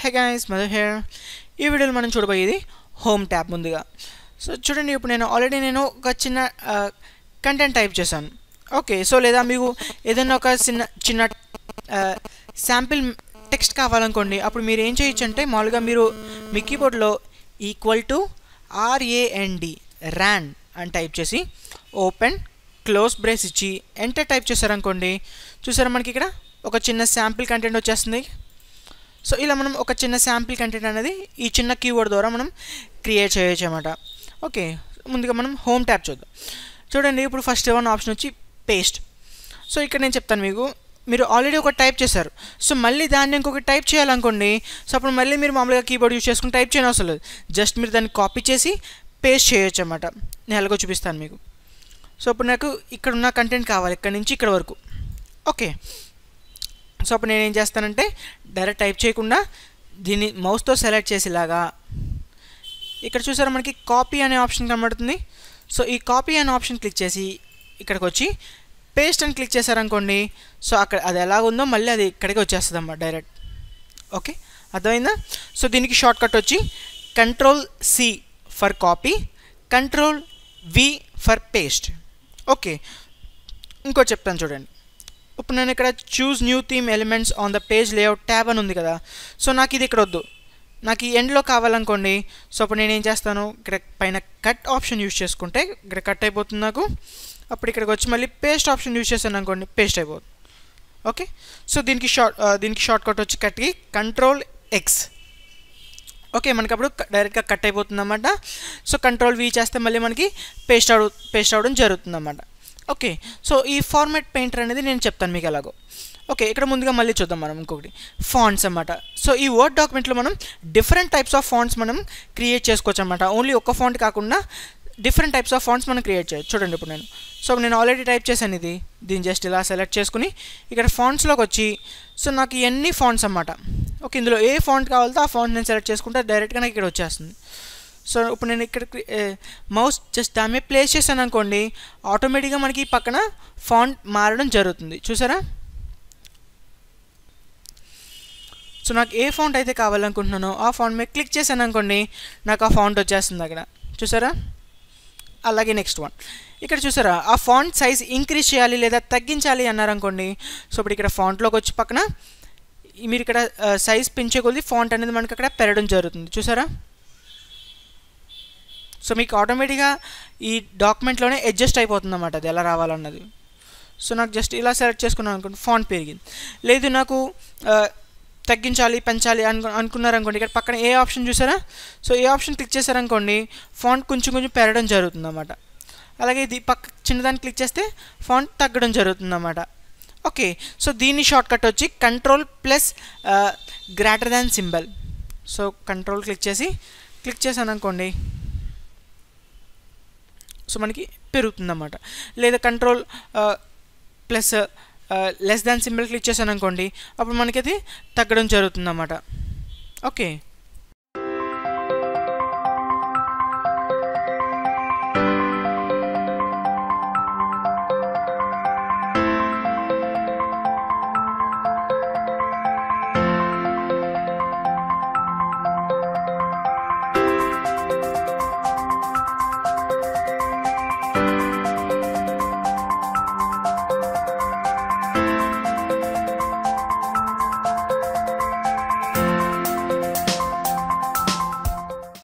hey guys mother hair ఈ వీడియోలో మనం చూడబోయేది హోమ్ ట్యాబ్ ముందుగా సో చూడండి ఇప్పుడు నేను ఆల్రెడీ నేను ఒక చిన్న కంటెంట్ టైప్ చేశాను ఓకే సో లేదా మీకు ఏదైనా ఒక చిన్న చిన్న శాంపిల్ టెక్స్ట్ కావాలనుకోండి అప్పుడు మీరు ఏం చేయొచ్చు అంటే మామూలుగా మీరు మీ కీబోర్డ్లో ఈక్వల్ టు ఆర్ఏఎన్డి ర్యాన్ అని టైప్ చేసి ఓపెన్ క్లోజ్ బ్రేస్ ఇచ్చి ఎంటర్ టైప్ చేశారనుకోండి చూసారా మనకి ఇక్కడ ఒక చిన్న శాంపిల్ కంటెంట్ వచ్చేస్తుంది సో ఇలా మనం ఒక చిన్న శాంపిల్ కంటెంట్ అనేది ఈ చిన్న కీవర్డ్ ద్వారా మనం క్రియేట్ చేయొచ్చు అనమాట ఓకే ముందుగా మనం హోమ్ ట్యాబ్ చూద్దాం చూడండి ఇప్పుడు ఫస్ట్ వన్ ఆప్షన్ వచ్చి పేస్ట్ సో ఇక్కడ నేను చెప్తాను మీకు మీరు ఆల్రెడీ ఒక టైప్ చేశారు సో మళ్ళీ దాన్ని ఇంకొక టైప్ చేయాలనుకోండి సో అప్పుడు మళ్ళీ మీరు మామూలుగా కీబోర్డ్ యూస్ చేసుకుని టైప్ చేయని అవసరం లేదు జస్ట్ మీరు దాన్ని కాపీ చేసి పేస్ట్ చేయొచ్చు అనమాట నేను ఎలాగో చూపిస్తాను మీకు సో అప్పుడు నాకు ఇక్కడ ఉన్న కంటెంట్ కావాలి ఇక్కడ నుంచి ఇక్కడ వరకు ఓకే సో అప్పుడు నేను ఏం చేస్తానంటే డైరెక్ట్ టైప్ చేయకుండా దీన్ని మౌస్తో సెలెక్ట్ చేసేలాగా ఇక్కడ చూసారా మనకి కాపీ అనే ఆప్షన్ కనబడుతుంది సో ఈ కాపీ అనే ఆప్షన్ క్లిక్ చేసి ఇక్కడికి వచ్చి పేస్ట్ అని క్లిక్ చేశారనుకోండి సో అక్కడ అది ఎలా ఉందో మళ్ళీ అది ఇక్కడికి వచ్చేస్తుంది అన్నమాట డైరెక్ట్ ఓకే అర్థమైందా సో దీనికి షార్ట్ కట్ వచ్చి control C for copy control V for paste okay ఇంకో చెప్తాను చూడండి ఇప్పుడు నేను ఇక్కడ choose new theme elements on the page layout tab అని ఉంది కదా సో నాకు ఇది ఇక్కడ వద్దు నాకు ఈ ఎండ్లో కావాలనుకోండి సో అప్పుడు నేను ఏం చేస్తాను ఇక్కడ పైన కట్ ఆప్షన్ యూస్ చేసుకుంటే ఇక్కడ కట్ అయిపోతుంది నాకు అప్పుడు ఇక్కడికి వచ్చి మళ్ళీ పేస్ట్ ఆప్షన్ యూస్ చేశాను అనుకోండి పేస్ట్ అయిపోతుంది ఓకే సో దీనికి షార్ట్ దీనికి షార్ట్ కట్ వచ్చి కట్కి కంట్రోల్ ఎక్స్ ఓకే మనకి అప్పుడు డైరెక్ట్గా కట్ అయిపోతుంది అన్నమాట సో కంట్రోల్ వి చేస్తే మళ్ళీ మనకి పేస్ట్ అవ పేస్ట్ అవ్వడం జరుగుతుంది అన్నమాట ఓకే సో ఈ ఫార్మాట్ పెయింటర్ అనేది నేను చెప్తాను మీకు ఎలాగో ఓకే ఇక్కడ ముందుగా మళ్ళీ చూద్దాం మనం ఇంకొకటి ఫాంట్స్ అనమాట సో ఈ వర్డ్ డాక్యుమెంట్లో మనం డిఫరెంట్ టైప్స్ ఆఫ్ ఫాంట్స్ మనం క్రియేట్ చేసుకోవచ్చు అనమాట ఓన్లీ ఒక్క ఫాంట్ కాకుండా డిఫరెంట్ టైప్స్ ఆఫ్ ఫాంట్స్ మనం క్రియేట్ చేయొచ్చు చూడండి ఇప్పుడు నేను సో నేను ఆల్రెడీ టైప్ చేశాను ఇది దీన్ని జస్ట్ ఇలా సెలెక్ట్ చేసుకుని ఇక్కడ ఫాంట్స్లోకి వచ్చి సో నాకు ఇవన్నీ ఫాంట్స్ అన్నమాట ఓకే ఇందులో ఏ ఫాంట్ కావాలో ఆ ఫాంట్ నేను సెలెక్ట్ చేసుకుంటే డైరెక్ట్గా నాకు ఇక్కడ వచ్చేస్తుంది సో ఇప్పుడు నేను ఇక్కడ మౌస్ జస్ట్ దాని మీద ప్లేస్ చేశాను అనుకోండి ఆటోమేటిక్గా మనకి పక్కన ఫాంట్ మారడం జరుగుతుంది చూసారా సో నాకు ఏ ఫాంట్ అయితే కావాలనుకుంటున్నానో ఆ ఫాంట్ మీద క్లిక్ చేశాను అనుకోండి నాకు ఆ ఫాంట్ వచ్చేస్తుంది అక్కడ చూసారా అలాగే నెక్స్ట్ వన్ ఇక్కడ చూసారా ఆ ఫాంట్ సైజ్ ఇంక్రీజ్ చేయాలి లేదా తగ్గించాలి అన్నారనుకోండి సో ఇప్పుడు ఇక్కడ ఫాంట్లోకి వచ్చి పక్కన మీరు ఇక్కడ సైజ్ పెంచే కొద్ది ఫాంట్ అనేది మనకి అక్కడ పెరగడం జరుగుతుంది చూసారా సో మీకు ఆటోమేటిక్గా ఈ డాక్యుమెంట్లోనే అడ్జస్ట్ అయిపోతుంది అన్నమాట అది ఎలా రావాలన్నది సో నాకు జస్ట్ ఇలా సెలెక్ట్ చేసుకున్నాను అనుకోండి ఫాంట్ పెరిగింది లేదు నాకు తగ్గించాలి పెంచాలి అను అనుకున్నారనుకోండి ఇక్కడ పక్కన ఏ ఆప్షన్ చూసారా సో ఏ ఆప్షన్ క్లిక్ చేశారనుకోండి ఫాంట్ కొంచెం కొంచెం పెరగడం జరుగుతుంది అన్నమాట అలాగే ఇది పక్క చిన్నదాన్ని క్లిక్ చేస్తే ఫాంట్ తగ్గడం జరుగుతుంది అన్నమాట ఓకే సో దీని షార్ట్ కట్ వచ్చి control plus greater than symbol so control click చేసి క్లిక్ చేశాను అనుకోండి సో మనకి పెరుగుతుందన్నమాట లేదా control plus less than symbol click చేశాను అనుకోండి అప్పుడు మనకి అది తగ్గడం జరుగుతుందన్నమాట ఓకే